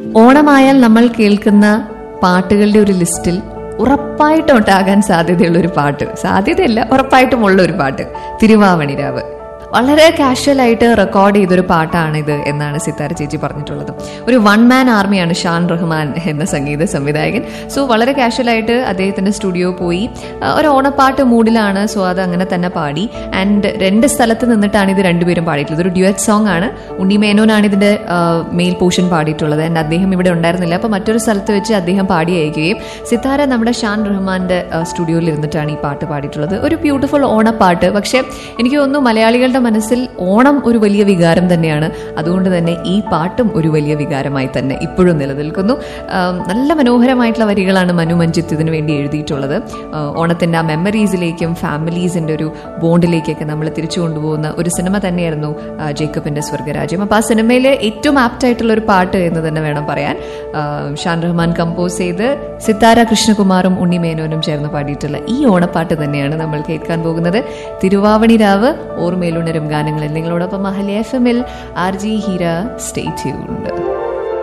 ഓണമായാൽ നമ്മൾ കേൾക്കുന്ന പാട്ടുകളുടെ ഒരു ലിസ്റ്റിൽ ഉറപ്പായിട്ടും ഉണ്ടാകാൻ സാധ്യതയുള്ള ഒരു പാട്ട് സാധ്യതയല്ല ഉറപ്പായിട്ടും ഉള്ള ഒരു പാട്ട് തിരുവാവണിരാവ് വളരെ കാഷ്വൽ ആയിട്ട് റെക്കോർഡ് ചെയ്തൊരു പാട്ടാണിത് എന്നാണ് സിത്താര ചേച്ചി പറഞ്ഞിട്ടുള്ളത് ഒരു വൺ മാൻ ആർമിയാണ് ഷാൻ റഹ്മാൻ എന്ന സംഗീത സംവിധായകൻ സോ വളരെ കാഷ്വൽ ആയിട്ട് അദ്ദേഹത്തിന്റെ സ്റ്റുഡിയോ പോയി ആ, ഒരു ഓണപ്പാട്ട് മൂഡിലാണ് സോ അത് അങ്ങനെ തന്നെ പാടി ആൻഡ് രണ്ട് സ്ഥലത്ത് നിന്നിട്ടാണ് ഇത് രണ്ടുപേരും പാടിയിട്ടുള്ളത് ഒരു ഡ്യുവറ്റ് സോങ് ആണ് ഉണ്ണി മേനോനാണ് ഇതിന്റെ മെയിൽ പോർഷൻ പാടിയിട്ടുള്ളത് ആൻഡ് അദ്ദേഹം ഇവിടെ ഉണ്ടായിരുന്നില്ല അപ്പൊ മറ്റൊരു സ്ഥലത്ത് വെച്ച് അദ്ദേഹം പാടി അയക്കുകയും സിത്താര നമ്മുടെ ഷാൻ റഹ്മാന്റെ സ്റ്റുഡിയോയിൽ ഇരുന്നിട്ടാണ് ഈ പാട്ട് പാടിയിട്ടുള്ളത് ഒരു ബ്യൂട്ടിഫുൾ ഓണപ്പാട്ട് പക്ഷേ എനിക്ക് തോന്നുന്നു മലയാളികളുടെ മനസ്സിൽ ഓണം ഒരു വലിയ വികാരം തന്നെയാണ് അതുകൊണ്ട് തന്നെ ഈ പാട്ടും ഒരു വലിയ വികാരമായി തന്നെ ഇപ്പോഴും നിലനിൽക്കുന്നു ആം, നല്ല മനോഹരമായിട്ടുള്ള വരികളാണ് മനു മഞ്ജിത്ത് ഇതിനു വേണ്ടി എഴുതിയിട്ടുള്ളത് ആ, ഓണത്തിന്റെ ആ മെമ്മറീസിലേക്കും ഫാമിലീസിന്റെ ഒരു ബോണ്ടിലേക്കൊക്കെ നമ്മൾ തിരിച്ചു കൊണ്ടുപോകുന്ന ഒരു സിനിമ തന്നെയായിരുന്നു ആ, ജേക്കബിന്റെ സ്വർഗരാജ്യം അപ്പൊ ആ സിനിമയിലെ ഏറ്റവും ആപ്റ്റ് ആയിട്ടുള്ള ഒരു പാട്ട് എന്ന് തന്നെ വേണം പറയാൻ ആ, ഷാൻ റഹ്മാൻ കമ്പോസ് ചെയ്ത് സിത്താര കൃഷ്ണകുമാറും ഉണ്ണി മേനോനും ചേർന്ന് പാടിയിട്ടുള്ള ഈ ഓണപ്പാട്ട് തന്നെയാണ് നമ്മൾ കേൾക്കാൻ പോകുന്നത് തിരുവാവണി രാവ് ഓർമ്മയിലുണരും ഗാനങ്ങളിൽ നിങ്ങളോടൊപ്പം മഹലി എഫ് എമ്മിൽ R G Heera stay tuned